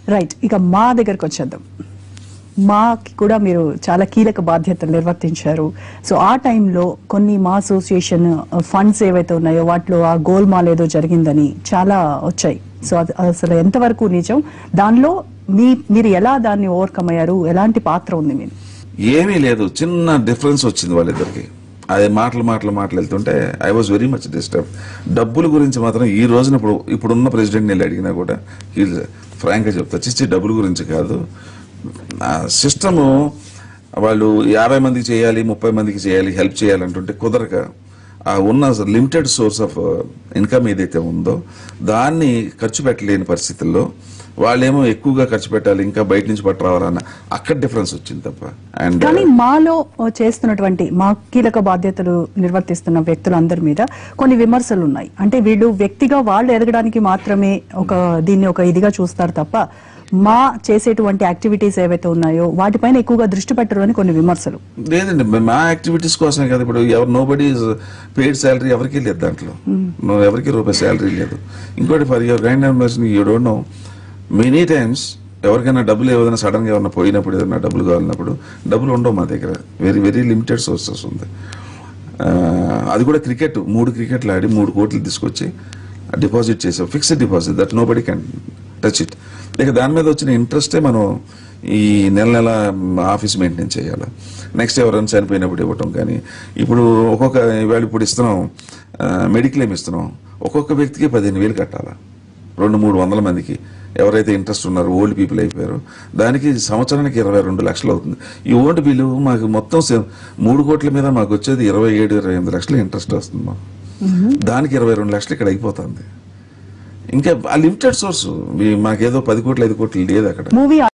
right ఇక మా దగ్గరకు వచ్చేద్దాం మాకి కూడా మీరు చాలా కీలక బాధ్యతలు నిర్వర్తించారు సో ఆ టైంలో కొన్ని మా అసోసియేషన్ ఫండ్స్ ఏవైతే ఉన్నాయో వాటిలో ఆ గోల్మాల్ ఏదో జరిగిందని చాలా వచ్చాయి సో అది అసలు ఎంతవరకు నిజం దానిలో మీ మీరు ఎలా దాన్ని ఓవర్కమ్ అయ్యారు ఎలాంటి పాత్ర ఉంది మీరు ఏమీ లేదు చిన్న డిఫరెన్స్ వచ్చింది వాళ్ళిద్దరికి అది మాటలు మాటలు మాటలు వెళ్తుంటే I was very much disturb డబ్బుల గురించి మాత్రం ఈ రోజున ఇప్పుడు ఇప్పుడున్న ప్రెసిడెంట్ నేను అడిగినా కూడా ఫ్రాంక్గా చెప్తా చిచ్చి డబ్బుల గురించి కాదు సిస్టము వాళ్ళు యాభై మందికి చేయాలి ముప్పై మందికి చేయాలి హెల్ప్ చేయాలంటుంటే కుదరక ఆ ఉన్న లిమిటెడ్ సోర్స్ ఆఫ్ ఇన్కమ్ ఏదైతే ఉందో దాన్ని ఖర్చు పెట్టలేని పరిస్థితుల్లో వాళ్ళేమో ఎక్కువగా ఖర్చు పెట్టాలి ఇంకా బయట నుంచి పట్టరావాలన్న అక్కడ డిఫరెన్స్ వచ్చింది తప్ప అండ్ కానీ మాలో చేస్తున్నటువంటి మా కీలక బాధ్యతలు నిర్వర్తిస్తున్న వ్యక్తులందరి మీద కొన్ని విమర్శలు ఉన్నాయి అంటే వీళ్ళు వ్యక్తిగా వాళ్ళు ఎదగడానికి మాత్రమే ఒక దీన్ని ఒక ఇదిగా చూస్తారు తప్ప మా చేసేటువంటి యాక్టివిటీస్ ఏవైతే ఉన్నాయో వాటిపైన ఎక్కువగా దృష్టి పెట్టరు అని కొన్ని విమర్శలు లేదండి మా యాక్టివిటీస్ కోసమే కదా ఇప్పుడు ఎవరు నో బడీ పెయిడ్ శాలరీ ఎవరికీ లేదు దాంట్లో No, ఎవరికి రూపాయి శాలరీ లేదు ఇంకోటి for your kind information you don't know many times ఎవరికైనా డబ్బులు ఏదైనా సడన్ గా ఏమైనా పోయినప్పుడు ఏదైనా డబ్బులు కావాలన్నప్పుడు డబ్బులు ఉండవు మా దగ్గర వెరీ వెరీ లిమిటెడ్ సోర్సెస్ ఉంది ఆ, అది కూడా క్రికెట్ మూడు క్రికెట్లు ఆడి మూడు కోట్లు తీసుకొచ్చి డిపాజిట్ చేసాం fixed deposit that nobody can touch it ఇక దాని మీద వచ్చిన ఇంట్రెస్టే మనం ఈ నెల నెల ఆఫీస్ మెయింటైన్ చేయాలి నెక్స్ట్ ఎవరైనా చనిపోయినప్పుడు ఇవ్వటం కానీ ఇప్పుడు ఒక్కొక్క ఇవాళ ఇప్పుడు ఇస్తున్నాం మెడిక్లెయిమ్ ఇస్తున్నాం ఒక్కొక్క వ్యక్తికి పదిహేను వేలు కట్టాలా రెండు మూడు వందల మందికి ఎవరైతే ఇంట్రెస్ట్ ఉన్నారో ఓల్డ్ పీపుల్ అయిపోయారో దానికి సంవత్సరానికి ఇరవై రెండు లక్షలు అవుతుంది ఈ ఓల్డ్ బిల్లు మాకు మొత్తం సే- మూడు కోట్ల మీద మాకు వచ్చేది ఇరవై ఏడు ఇరవై ఎనిమిది లక్షలు ఇంట్రెస్ట్ వస్తుంది మాకు దానికి ఇరవై రెండు లక్షలు ఇక్కడ అయిపోతుంది ఇంకా ఆ లిమిటెడ్ సోర్స్ మాకేదో పది కోట్లు ఐదు కోట్లు లేదు అక్కడ మూవీ